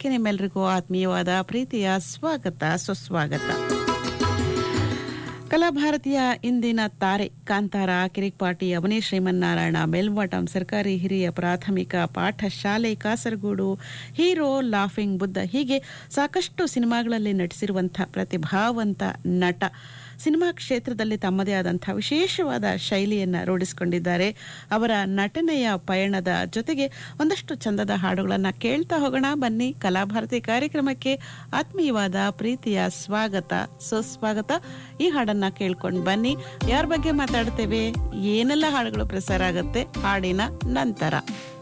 ಕಾರ್ಯಕ್ರಮಕ್ಕೆ ನಿಮ್ಮೆಲ್ಲರಿಗೂ ಆತ್ಮೀಯವಾದ ಪ್ರೀತಿಯ ಸ್ವಾಗತ ಸುಸ್ವಾಗತ ಕಲಾಭಾರತಿಯ ಇಂದಿನ ತಾರೆ ಕಾಂತಾರ ಕಿರಿಕ್ಪಾಟಿ ಅವನಿ ಶ್ರೀಮನ್ನಾರಾಯಣ ಮೇಲ್ಮಠಂ ಸರ್ಕಾರಿ ಹಿರಿಯ ಪ್ರಾಥಮಿಕ ಪಾಠಶಾಲೆ ಕಾಸರಗೋಡು ಹೀರೋ ಲಾಫಿಂಗ್ ಬುದ್ಧ ಹೀಗೆ ಸಾಕಷ್ಟು ಸಿನಿಮಾಗಳಲ್ಲಿ ನಟಿಸಿರುವಂತಹ ಪ್ರತಿಭಾವಂತ ನಟ ಸಿನಿಮಾ ಕ್ಷೇತ್ರದಲ್ಲಿ ತಮ್ಮದೇ ಆದಂತಹ ವಿಶೇಷವಾದ ಶೈಲಿಯನ್ನ ರೂಢಿಸಿಕೊಂಡಿದ್ದಾರೆ ಅವರ ನಟನೆಯ ಪಯಣದ ಜೊತೆಗೆ ಒಂದಷ್ಟು ಚಂದದ ಹಾಡುಗಳನ್ನ ಕೇಳ್ತಾ ಹೋಗೋಣ ಬನ್ನಿ ಕಲಾಭಾರತಿ ಕಾರ್ಯಕ್ರಮಕ್ಕೆ ಆತ್ಮೀಯವಾದ ಪ್ರೀತಿಯ ಸ್ವಾಗತ ಸುಸ್ವಾಗತ ಈ ಹಾಡನ್ನ ಕೇಳ್ಕೊಂಡು ಬನ್ನಿ ಯಾರ ಬಗ್ಗೆ ಮಾತಾಡ್ತೇವೆ ಏನೆಲ್ಲ ಹಾಡುಗಳು ಪ್ರಸಾರ ಆಗುತ್ತೆ ಹಾಡಿನ ನಂತರ